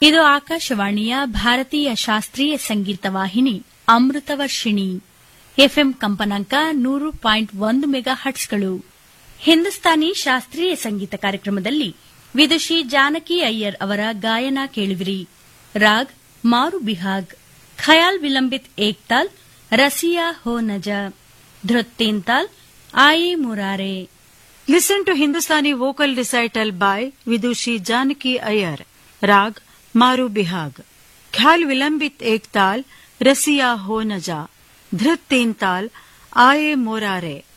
ಇದು ಆಕಾಶವಾಣಿಯ ಭಾರತೀಯ ಶಾಸ್ತ್ರೀಯ ಸಂಗೀತ ವಾಹಿನಿ ಅಮೃತವರ್ಷಿಣಿ ಎಫ್ಎಂ ಕಂಪನಾಂಕ ನೂರು ಪಾಯಿಂಟ್ ಒಂದು ಮೆಗಾ ಹಟ್ಸ್ಗಳು ಹಿಂದೂಸ್ತಾನಿ ಶಾಸ್ತ್ರೀಯ ಸಂಗೀತ ಕಾರ್ಯಕ್ರಮದಲ್ಲಿ ವಿದುಷಿ ಜಾನಕಿ ಅಯ್ಯರ್ ಅವರ ಗಾಯನ ಕೇಳುವಿರಿ ರಾಗ್ ಮಾರು ಬಿಹಾಗ್ ಖಯಾಲ್ ವಿಲಂಬಿತ್ ಏಕ್ತಾಲ್ ರಸಿಯಾ ಹೋ ನಜ ಧೃತ್ತೇಂತಾಲ್ ಆಯಿ ಮುರಾರೆ Listen to Hindustani vocal recital by Vidushi Janaki Iyer. Rag Maru Bihag. Khyal Vilambit Ek Tal Rasiya Ho Naja. Dhrit Teen Tal Aaye Morare.